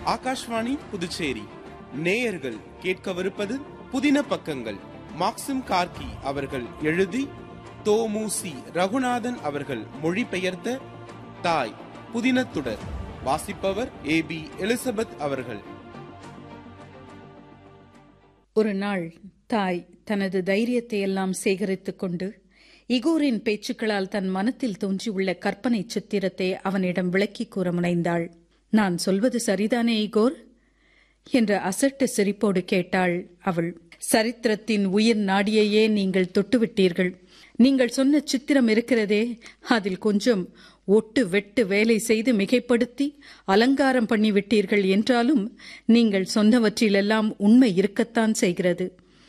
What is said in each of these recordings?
ஆகாஷ்வாணி புதுச்சேரி நேயர்கள் கேட்கவிருப்பது புதின பக்கங்கள் மாக்சிம் கார்கி அவர்கள் எழுதி தோமுசி ரகுநாதன் அவர்கள் மொழிபெயர்த்த தாய் புதினத்துடர் வாசிப்பவர் ஏ பி எலிசபெத் அவர்கள் ஒரு நாள் தாய் தனது தைரியத்தை எல்லாம் சேகரித்துக் கொண்டு இகோரின் பேச்சுக்களால் தன் மனத்தில் தோன்றியுள்ள கற்பனை சித்திரத்தை அவனிடம் விளக்கிக் கூற முனைந்தாள் நான் சொல்வது சரிதானே இகோர் என்ற அசட்டு சிரிப்போடு கேட்டாள் அவள் சரித்திரத்தின் உயிர் நாடியையே நீங்கள் தொட்டுவிட்டீர்கள் நீங்கள் சொன்ன சித்திரம் இருக்கிறதே அதில் கொஞ்சம் ஒட்டு வெட்டு வேலை செய்து மிகைப்படுத்தி அலங்காரம் பண்ணிவிட்டீர்கள் என்றாலும் நீங்கள் சொன்னவற்றிலெல்லாம் உண்மை இருக்கத்தான் செய்கிறது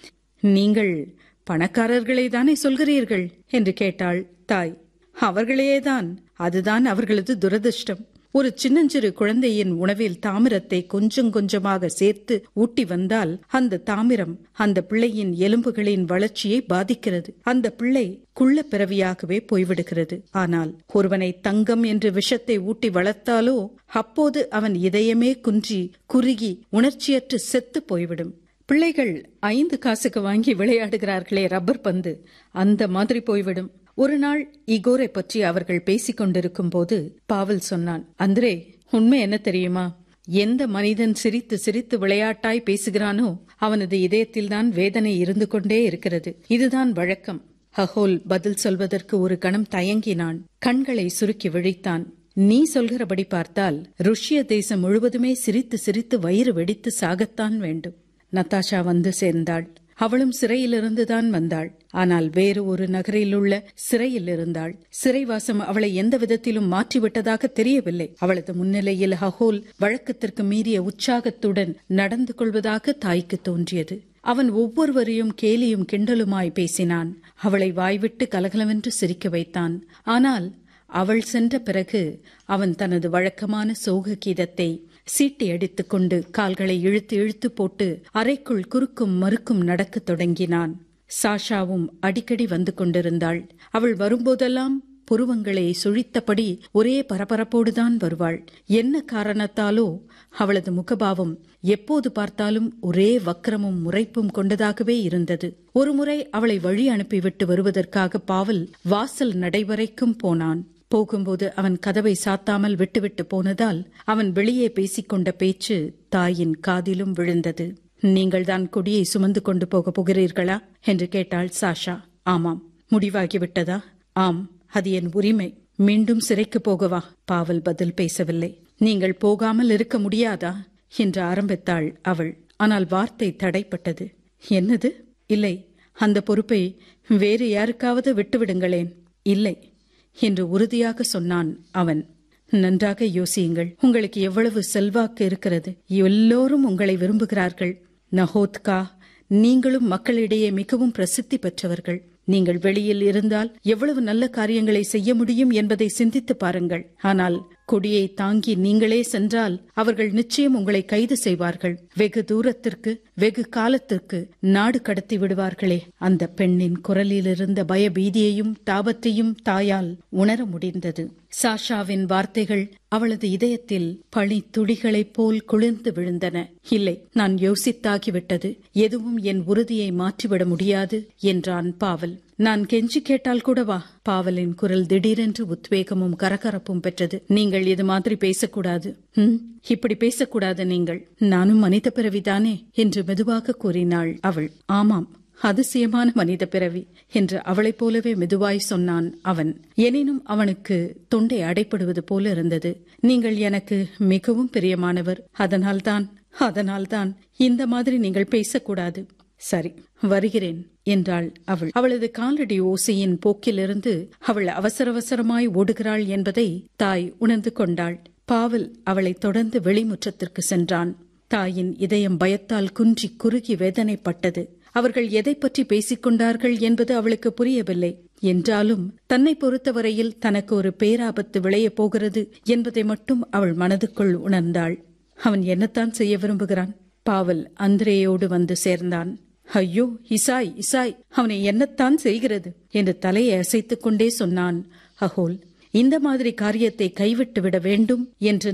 நீங்கள் பணக்காரர்களை தானே சொல்கிறீர்கள் என்று கேட்டாள் தாய் அவர்களேதான் அதுதான் அவர்களது துரதிர்ஷ்டம் ஒரு சின்னஞ்சிறு குழந்தையின் உணவில் தாமிரத்தை கொஞ்சம் கொஞ்சமாக சேர்த்து ஊட்டி வந்தால் அந்த தாமிரம் அந்த பிள்ளையின் எலும்புகளின் வளர்ச்சியை பாதிக்கிறது அந்த பிள்ளை குள்ள பிறவியாகவே போய்விடுகிறது ஆனால் ஒருவனை தங்கம் என்று விஷத்தை ஊட்டி வளர்த்தாலோ அப்போது அவன் இதயமே குன்றி குறுகி உணர்ச்சியற்று செத்து போய்விடும் பிள்ளைகள் ஐந்து காசுக்கு வாங்கி விளையாடுகிறார்களே ரப்பர் பந்து அந்த மாதிரி போய்விடும் ஒரு நாள் இகோரை பற்றி அவர்கள் பேசிக் கொண்டிருக்கும் போது பாவல் சொன்னான் அந்திரே உண்மை என்ன தெரியுமா எந்த மனிதன் சிரித்து சிரித்து விளையாட்டாய் பேசுகிறானோ அவனது இதயத்தில்தான் வேதனை இருந்து கொண்டே இருக்கிறது இதுதான் வழக்கம் ஹஹோல் பதில் சொல்வதற்கு ஒரு கணம் தயங்கினான் கண்களை சுருக்கி விழித்தான் நீ சொல்கிறபடி பார்த்தால் ருஷ்ய தேசம் முழுவதுமே சிரித்து சிரித்து வயிறு வெடித்து சாகத்தான் வேண்டும் நத்தாஷா வந்து சேர்ந்தாள் அவளும் சிறையிலிருந்துதான் வந்தாள் ஆனால் வேறு ஒரு நகரில் உள்ள சிறையில் இருந்தாள் சிறைவாசம் அவளை எந்த விதத்திலும் மாற்றிவிட்டதாக தெரியவில்லை அவளது முன்னிலையில் ஹஹோல் வழக்கத்திற்கு மீறிய உற்சாகத்துடன் நடந்து கொள்வதாக தாய்க்கு தோன்றியது அவன் ஒவ்வொருவரையும் கேலியும் கிண்டலுமாய் பேசினான் அவளை வாய்விட்டு கலகலவென்று சிரிக்க வைத்தான் ஆனால் அவள் சென்ற பிறகு அவன் தனது வழக்கமான சோக கீதத்தை சீட்டி அடித்துக் கொண்டு கால்களை இழுத்து இழுத்து போட்டு அறைக்குள் குறுக்கும் மறுக்கும் நடக்கத் தொடங்கினான் சாஷாவும் அடிக்கடி வந்து கொண்டிருந்தாள் அவள் வரும்போதெல்லாம் புருவங்களை சுழித்தபடி ஒரே பரபரப்போடுதான் வருவாள் என்ன காரணத்தாலோ அவளது முகபாவம் எப்போது பார்த்தாலும் ஒரே வக்கிரமும் முறைப்பும் கொண்டதாகவே இருந்தது ஒருமுறை அவளை வழி அனுப்பிவிட்டு வருவதற்காக பாவல் வாசல் நடைவரைக்கும் போனான் போகும்போது அவன் கதவை சாத்தாமல் விட்டுவிட்டு போனதால் அவன் வெளியே பேசிக்கொண்ட பேச்சு தாயின் காதிலும் விழுந்தது நீங்கள்தான் கொடியை சுமந்து கொண்டு போக போகிறீர்களா என்று கேட்டாள் சாஷா ஆமாம் முடிவாகிவிட்டதா ஆம் அது என் உரிமை மீண்டும் சிறைக்கு போகவா பாவல் பதில் பேசவில்லை நீங்கள் போகாமல் இருக்க முடியாதா என்று ஆரம்பித்தாள் அவள் ஆனால் வார்த்தை தடைப்பட்டது என்னது இல்லை அந்த பொறுப்பை வேறு யாருக்காவது விட்டுவிடுங்களேன் இல்லை என்று உறுதியாக சொன்னான் அவன் நன்றாக யோசியுங்கள் உங்களுக்கு எவ்வளவு செல்வாக்கு இருக்கிறது எல்லோரும் உங்களை விரும்புகிறார்கள் நஹோத்கா நீங்களும் மக்களிடையே மிகவும் பிரசித்தி பெற்றவர்கள் நீங்கள் வெளியில் இருந்தால் எவ்வளவு நல்ல காரியங்களை செய்ய முடியும் என்பதை சிந்தித்து பாருங்கள் ஆனால் கொடியை தாங்கி நீங்களே சென்றால் அவர்கள் நிச்சயம் உங்களை கைது செய்வார்கள் வெகு தூரத்திற்கு வெகு காலத்திற்கு நாடு கடத்தி விடுவார்களே அந்த பெண்ணின் குரலில் இருந்த பயபீதியையும் தாபத்தையும் தாயால் உணர முடிந்தது சாஷாவின் வார்த்தைகள் அவளது இதயத்தில் பனி துளிகளைப் போல் குளிர்ந்து விழுந்தன இல்லை நான் யோசித்தாகிவிட்டது எதுவும் என் உறுதியை மாற்றிவிட முடியாது என்றான் பாவல் நான் கெஞ்சி கேட்டால் கூடவா பாவலின் குரல் திடீரென்று உத்வேகமும் கரகரப்பும் பெற்றது நீங்கள் இது மாதிரி பேசக்கூடாது ம் இப்படி பேசக்கூடாது நீங்கள் நானும் மனித பிறவிதானே என்று மெதுவாக கூறினாள் அவள் ஆமாம் அதிசயமான மனித பிறவி என்று அவளைப் போலவே மெதுவாய் சொன்னான் அவன் எனினும் அவனுக்கு தொண்டை அடைப்படுவது போல இருந்தது நீங்கள் எனக்கு மிகவும் பிரியமானவர் அதனால்தான் அதனால்தான் இந்த மாதிரி நீங்கள் பேசக்கூடாது சரி வருகிறேன் என்றாள் அவள் அவளது காலடி ஓசையின் போக்கிலிருந்து அவள் அவசர அவசரமாய் ஓடுகிறாள் என்பதை தாய் உணர்ந்து கொண்டாள் பாவல் அவளை தொடர்ந்து வெளிமுற்றத்திற்கு சென்றான் தாயின் இதயம் பயத்தால் குன்றி குறுகி வேதனைப்பட்டது அவர்கள் எதை பற்றி பேசிக் கொண்டார்கள் என்பது அவளுக்கு புரியவில்லை என்றாலும் தன்னை பொறுத்தவரையில் தனக்கு ஒரு பேராபத்து விளையப் போகிறது என்பதை மட்டும் அவள் மனதுக்குள் உணர்ந்தாள் அவன் என்னத்தான் செய்ய விரும்புகிறான் பாவல் அந்திரேயோடு வந்து சேர்ந்தான் ஐயோ இசாய் இசாய் அவனை என்னத்தான் செய்கிறது என்று தலையை அசைத்துக் கொண்டே சொன்னான் அகோல் இந்த மாதிரி காரியத்தை கைவிட்டு விட வேண்டும் என்று